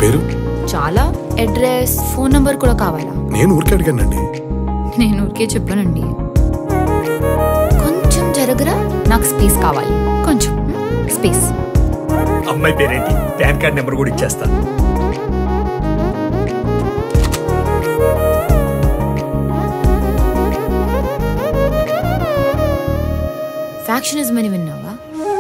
పేరు చాలా address phone number కూడా కావాలా నేను ఊరికే అడిగానండి నేను ఊరికే చెప్పానండి కొంచెం జరగరా నాకు స్పేస్ కావాలి కొంచెం స్పేస్ అమ్మాయి పేరేంటి పాన్ కార్డ్ నెంబర్ కూడా ఇచ్చేస్తా ఫ్యాక్షనిజం అని విన్నావా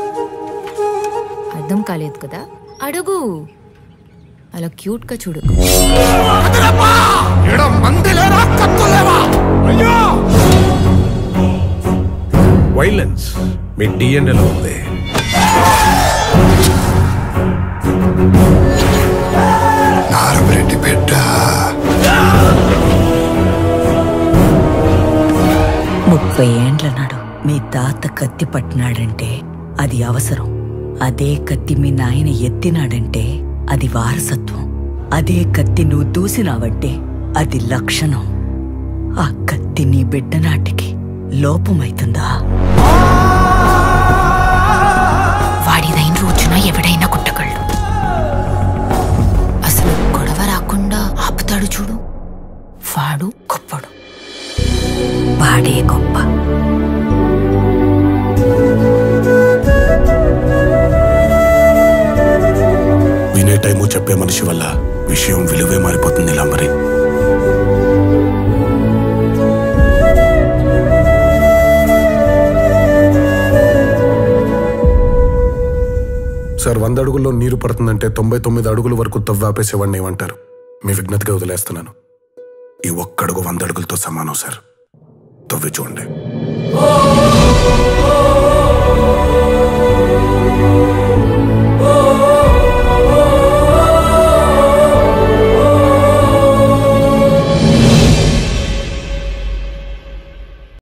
అర్థం కాలేదు కదా అడుగు అలా క్యూట్ గా చూడు వైలెన్స్ మీ డిఎన్ఏలో ఉంది నారపరెడ్డి బిడ్డ ముప్పై ఏండ్ల నాడు మీ తాత కత్తి పట్టినాడంటే అది అవసరం అదే కత్తి మీ నాయన ఎత్తినాడంటే అది వారసత్వం అదే కత్తి నువ్వు దూసినావంటే అది లక్షణం ఆ కత్తి నీ బిడ్డ నాటికి లోపమైతుందా వాడిదైన రోజున ఎవడైనా కుట్టగలడు అసలు గొడవ రాకుండా ఆపుతాడు చూడు వాడు గొప్పడు వాడే గొప్ప వినే టైము చెప్పే మనిషి వల్ల విషయం విలువే మారిపోతుంది లంబరి సార్ వంద అడుగుల్లో నీరు పడుతుందంటే తొంభై తొమ్మిది అడుగుల వరకు తవ్వాపేసేవాడిని ఏమంటారు మీ విజ్ఞతగా వదిలేస్తున్నాను ఈ ఒక్కడుగు వంద అడుగులతో సమానం సార్ తవ్వి చూడండి